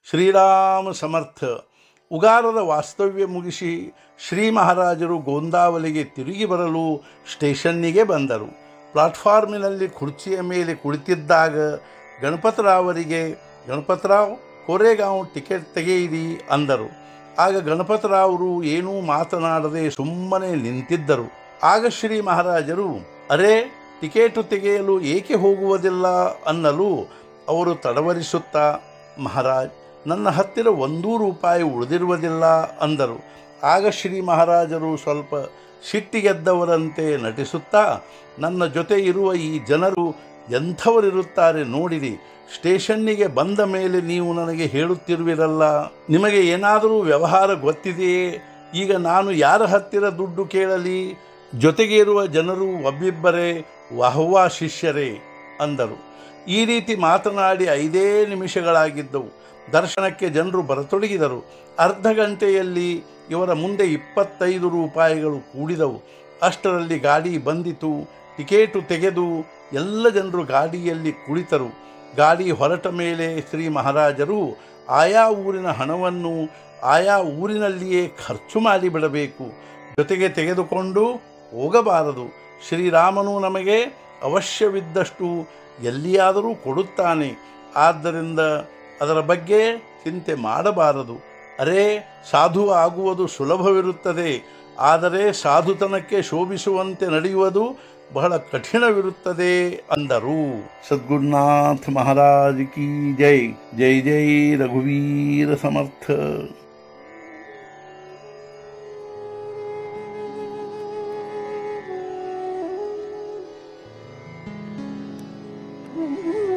ಶ್ರೀರಾಮ ಸಮರ್ಥ ಉಗಾರದ ವಾಸ್ತವ್ಯ ಮುಗಿಸಿ ಶ್ರೀ ಮಹಾರಾಜರು ಗೋಂದಾವಲಿಗೆ ತಿರುಗಿ ಬರಲು ಸ್ಟೇಷನ್ನಿಗೆ ಬಂದರು ಪ್ಲಾಟ್ಫಾರ್ಮಿನಲ್ಲಿ ಕುರ್ಚಿಯ ಮೇಲೆ ಕುಳಿತಿದ್ದಾಗ ಗಣಪತರಾವರಿಗೆ ಗಣಪತರಾವ್ ಕೋರೆಗಾಂವ್ ಟಿಕೆಟ್ ತೆಗೆಯಿರಿ ಅಂದರು ಆಗ ಗಣಪತರಾವರು ಏನೂ ಮಾತನಾಡದೆ ಸುಮ್ಮನೆ ನಿಂತಿದ್ದರು ಆಗ ಶ್ರೀ ಮಹಾರಾಜರು ಅರೆ ಟಿಕೆಟು ತೆಗೆಯಲು ಏಕೆ ಹೋಗುವುದಿಲ್ಲ ಅನ್ನಲು ಅವರು ತಡವರಿಸುತ್ತಾ ಮಹಾರಾಜ್ ನನ್ನ ಹತ್ತಿರ ಒಂದೂ ರೂಪಾಯಿ ಉಳಿದಿರುವುದಿಲ್ಲ ಅಂದರು ಆಗ ಶ್ರೀ ಮಹಾರಾಜರು ಸ್ವಲ್ಪ ಸಿಟ್ಟಿಗೆದ್ದವರಂತೆ ನಟಿಸುತ್ತಾ ನನ್ನ ಜೊತೆ ಇರುವ ಈ ಜನರು ಎಂಥವರಿರುತ್ತಾರೆ ನೋಡಿರಿ ಸ್ಟೇಷನ್ನಿಗೆ ಬಂದ ಮೇಲೆ ನೀವು ನನಗೆ ಹೇಳುತ್ತಿರುವಿರಲ್ಲ ನಿಮಗೆ ಏನಾದರೂ ವ್ಯವಹಾರ ಗೊತ್ತಿದೆಯೇ ಈಗ ನಾನು ಯಾರ ಹತ್ತಿರ ದುಡ್ಡು ಕೇಳಲಿ ಜೊತೆಗೆ ಇರುವ ಜನರು ಒಬ್ಬಿಬ್ಬರೇ ವಾಹ್ವಾ ಶಿಷ್ಯರೇ ಅಂದರು ಈ ರೀತಿ ಮಾತನಾಡಿ ಐದೇ ನಿಮಿಷಗಳಾಗಿದ್ದವು ದರ್ಶನಕ್ಕೆ ಜನರು ಬರತೊಡಗಿದರು ಅರ್ಧ ಗಂಟೆಯಲ್ಲಿ ಇವರ ಮುಂದೆ ಇಪ್ಪತ್ತೈದು ರೂಪಾಯಿಗಳು ಕೂಡಿದವು ಅಷ್ಟರಲ್ಲಿ ಗಾಡಿ ಬಂದಿತು ಟಿಕೇಟು ತೆಗೆದು ಎಲ್ಲ ಜನರು ಗಾಡಿಯಲ್ಲಿ ಕುಳಿತರು ಗಾಡಿ ಹೊರಟ ಮೇಲೆ ಶ್ರೀ ಮಹಾರಾಜರು ಆಯಾ ಊರಿನ ಹಣವನ್ನು ಆಯಾ ಊರಿನಲ್ಲಿಯೇ ಖರ್ಚು ಮಾಡಿಬಿಡಬೇಕು ಜೊತೆಗೆ ತೆಗೆದುಕೊಂಡು ಹೋಗಬಾರದು ಶ್ರೀರಾಮನು ನಮಗೆ ಅವಶ್ಯವಿದ್ದಷ್ಟು ಎಲ್ಲಿಯಾದರೂ ಕೊಡುತ್ತಾನೆ ಆದ್ದರಿಂದ ಅದರ ಬಗ್ಗೆ ಚಿಂತೆ ಮಾಡಬಾರದು ಅರೆ ಸಾಧು ಆಗುವುದು ಸುಲಭವಿರುತ್ತದೆ ಆದರೆ ಸಾಧುತನಕ್ಕೆ ಶೋಭಿಸುವಂತೆ ನಡೆಯುವುದು ಬಹಳ ಕಠಿಣವಿರುತ್ತದೆ ಅಂದರು ಸದ್ಗುರುನಾಥ ಮಹಾರಾಜ್ ಕಿ ಜೈ ಜೈ ಜೈ ರಘುವೀರ ಸಮರ್ಥ Mm-hmm.